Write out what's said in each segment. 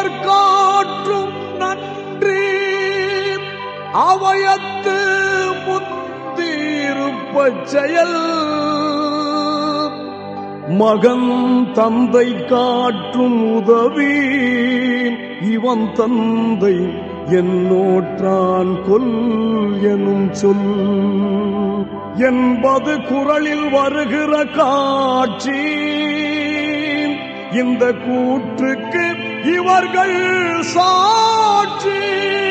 இவர் காற்றும் நன்றி அவயத்து முத்திருப்ப செயல் மகன் தந்தை காற்றும் உதவி இவன் தந்தை என்னோற்றான் கொல் எனும் சொல் என்பது குரலில் வருகிற காட்சி இந்த கூற்றுக்கு இவர்கள் சாட்சி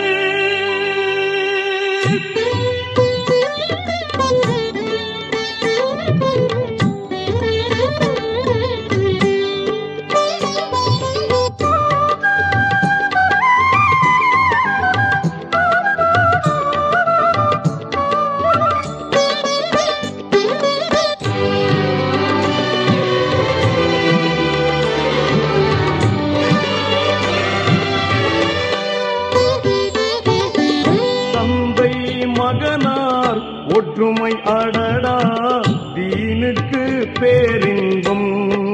தந்தை மகனார் ஒற்றுமை அடடா தீனுக்கு பேரின்பம்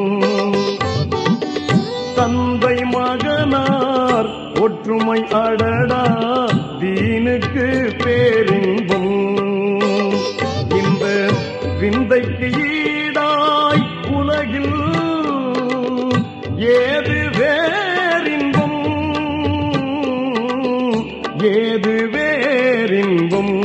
தந்தை மகனார் ஒற்றுமை அடடா தீனுக்கு பேரின்பம் இந்த விந்தைக்கு ஈடாய் உலகில் ஏது வேறின்பம் ஏது வேறின்பம்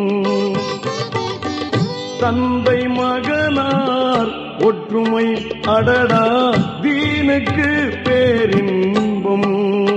தந்தை மகனார் ஒற்றுமை அடடா தீனுக்கு பேரின்பம்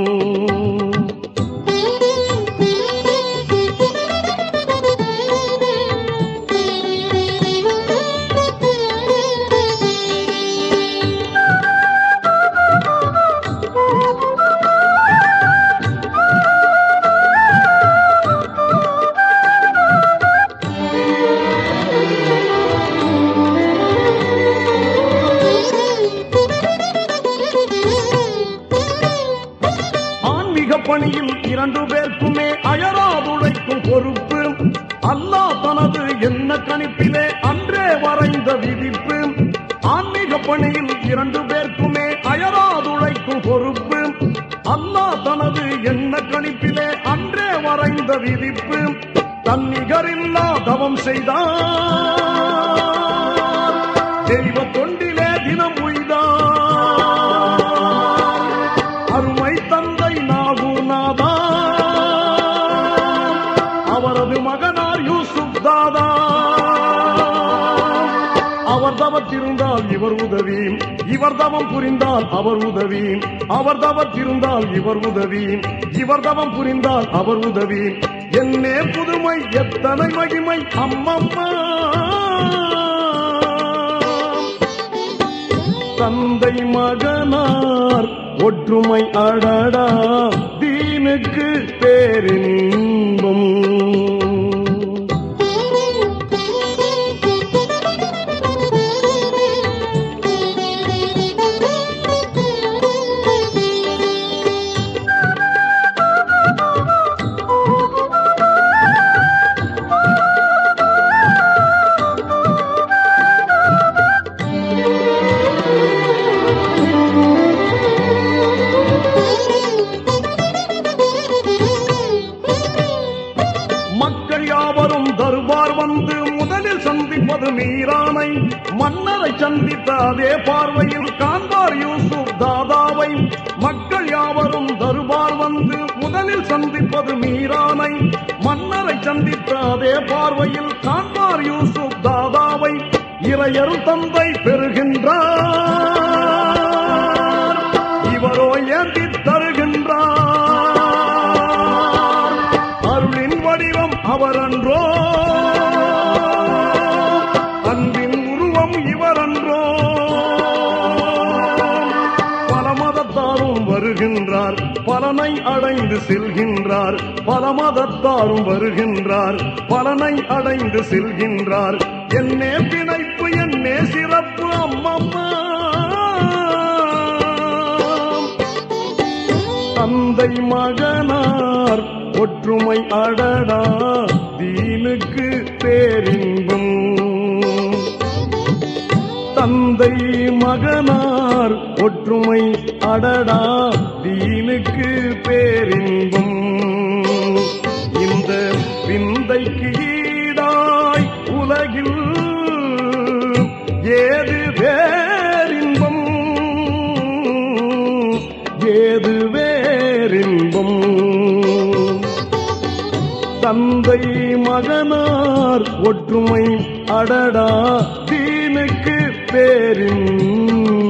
ஆன்மீக பணியில் இரண்டு பேர்க்குமே அயராதுழைக்கும் பொறுப்பு அல்லாஹ் தனது என்ன கணிப்பிலே அன்றே வரைந்த விதிப்பு ஆன்மீக பணியில் இரண்டு பேர்க்குமே அயராதுழைக்கும் பொறுப்பு அல்லாஹ் தனது என்ன கணிப்பிலே அன்றே வரைந்த விதிப்பு தன்னிகரில்லா தவம் செய்தார் தெய்வ தொண்டிலே தினம் உய்தார் அருமை தந்தை நாகூநாதா அவரது மகனார் யூசுப் தாதா அவர் தவத்திருந்தால் இவர் உதவி இவர் தவம் புரிந்தால் அவர் உதவி அவர் தவத்திருந்தால் இவர் உதவி இவர் தவம் புரிந்தால் அவர் உதவி என்னே புதுமை எத்தனை மகிமை அம்மம்மா தந்தை மகனார் ஒற்றுமை அடடா தீனுக்கு பேரின்பம் மக்கள் யாவரும் தர்பார் வந்து முதலில் சந்திப்பது மீரானை மன்னரை சந்தித்த அதே பார்வையில் காந்தார் யூசுப் தாதாவை மக்கள் யாவரும் தர்பார் வந்து முதலில் சந்திப்பது மீரானை மன்னரை சந்தித்த அதே பார்வையில் காந்தார் யூசுப் தாதாவை இறையர் தந்தை பெறுகின்றார் இவரோ ஏந்தி தருகின்றார் அருளின் வடிவம் அவரன்றோ அன்பின் உருவம் இவரன்றோ பல மதத்தாரும் வருகின்றார் பலனை அடைந்து செல்கின்றார் பல மதத்தாரும் வருகின்றார் பலனை அடைந்து செல்கின்றார் என்னே பிணைப்பு என்னே சிறப்பு அம்மம்மா தந்தை மகனார் ஒற்றுமை அடடா தீனுக்கு பேரின்பம் தந்தை மகனார் ஒற்றுமை அடடா தீனுக்கு பேரின்பம் இந்த விந்தைக்கு ஈடாய் உலகில் ஏது வேறின்பம் ஏது வேறின்பம் தந்தை மகனார் ஒற்றுமை அடடா தீனுக்கு பேரின்பம்